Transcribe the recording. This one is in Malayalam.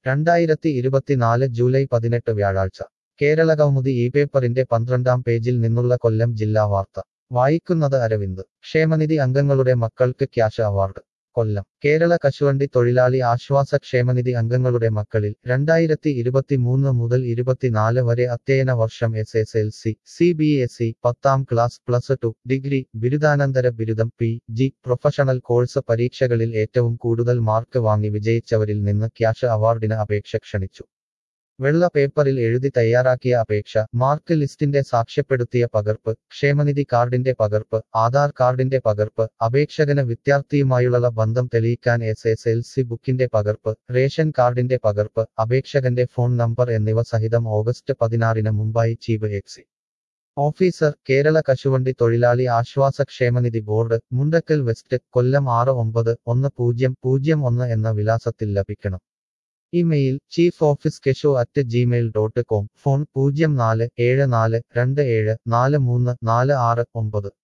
രണ്ടായിരത്തി ഇരുപത്തിനാല് ജൂലൈ പതിനെട്ട് വ്യാഴാഴ്ച കേരള കൗമുദി ഈ പേപ്പറിന്റെ പന്ത്രണ്ടാം പേജിൽ നിന്നുള്ള കൊല്ലം ജില്ലാ വാർത്ത വായിക്കുന്നത് അരവിന്ദ് ക്ഷേമനിധി അംഗങ്ങളുടെ മക്കൾക്ക് ക്യാഷ് അവാർഡ് കൊല്ലം കേരള കശുവണ്ടി തൊഴിലാളി ആശ്വാസ ക്ഷേമനിധി അംഗങ്ങളുടെ മക്കളിൽ രണ്ടായിരത്തി ഇരുപത്തിമൂന്ന് മുതൽ ഇരുപത്തിനാല് വരെ അധ്യയന വർഷം S S L C C B S E പത്താം ക്ലാസ് പ്ലസ് ടു ഡിഗ്രി ബിരുദാനന്തര ബിരുദം പി ജി പ്രൊഫഷണൽ കോഴ്സ് പരീക്ഷകളിൽ ഏറ്റവും കൂടുതൽ മാർക്ക് വാങ്ങി വിജയിച്ചവരിൽ നിന്ന് ക്യാഷ് അവാർഡിന് അപേക്ഷ ക്ഷണിച്ചു വെള്ള പേപ്പറിൽ എഴുതി തയ്യാറാക്കിയ അപേക്ഷ മാർക്ക് ലിസ്റ്റിന്റെ സാക്ഷ്യപ്പെടുത്തിയ പകർപ്പ് ക്ഷേമനിധി കാർഡിന്റെ പകർപ്പ് ആധാർ കാർഡിന്റെ പകർപ്പ് അപേക്ഷകന് വിദ്യാർത്ഥിയുമായുള്ള ബന്ധം തെളിയിക്കാൻ എസ് എസ് എൽ സി ബുക്കിന്റെ പകർപ്പ് റേഷൻ കാർഡിന്റെ പകർപ്പ് അപേക്ഷകന്റെ ഫോൺ നമ്പർ എന്നിവ സഹിതം ഓഗസ്റ്റ് പതിനാറിന് മുമ്പായി ചീഫ് എക്സി ഓഫീസർ കേരള കശുവണ്ടി തൊഴിലാളി ആശ്വാസ ക്ഷേമനിധി ബോർഡ് മുണ്ടക്കൽ വെസ്റ്റ് കൊല്ലം ആറ് ഒമ്പത് ഒന്ന് പൂജ്യം പൂജ്യം ഒന്ന് എന്ന വിലാസത്തിൽ ലഭിക്കണം ഇമെയിൽ ചീഫ് ഓഫീസ് കെഷോ at Gmail dot com phone പൂജ്യം നാല് ഏഴ് നാല് രണ്ട് ഏഴ് നാല് മൂന്ന് നാല് ആറ് ഒമ്പത്